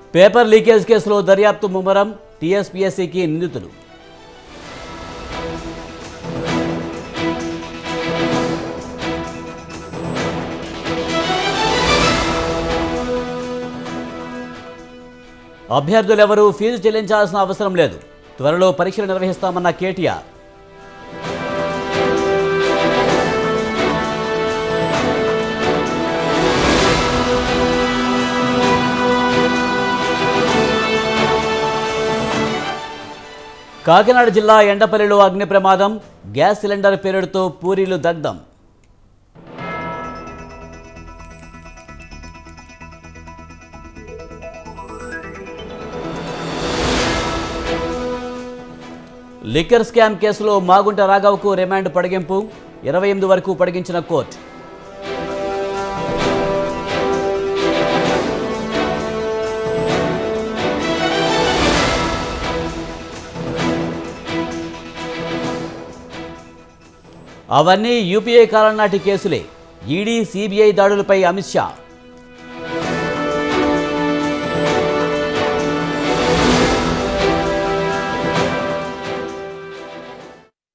paper leakage కేసులో దర్యాప్తు ముమ్మరం టీఎస్పీఎస్సీకి నిందితులు అభ్యర్థులెవరూ ఫీజు చెల్లించాల్సిన అవసరం లేదు త్వరలో పరీక్షలు నిర్వహిస్తామన్న కేటీఆర్ కాకినాడ జిల్లా ఎండపల్లిలో అగ్ని ప్రమాదం గ్యాస్ సిలిండర్ పేరుడుతో పూరీలు దగ్ధం లిక్కర్ స్కామ్ కేసులో మాగుంట రాఘవ్కు రిమాండ్ పొడిగింపు ఇరవై ఎనిమిది వరకు పొడిగించిన కోర్టు అవన్నీ యూపీఏ కాలం నాటి కేసులే ఈడీ సిబిఐ దాడులపై అమిత్ షా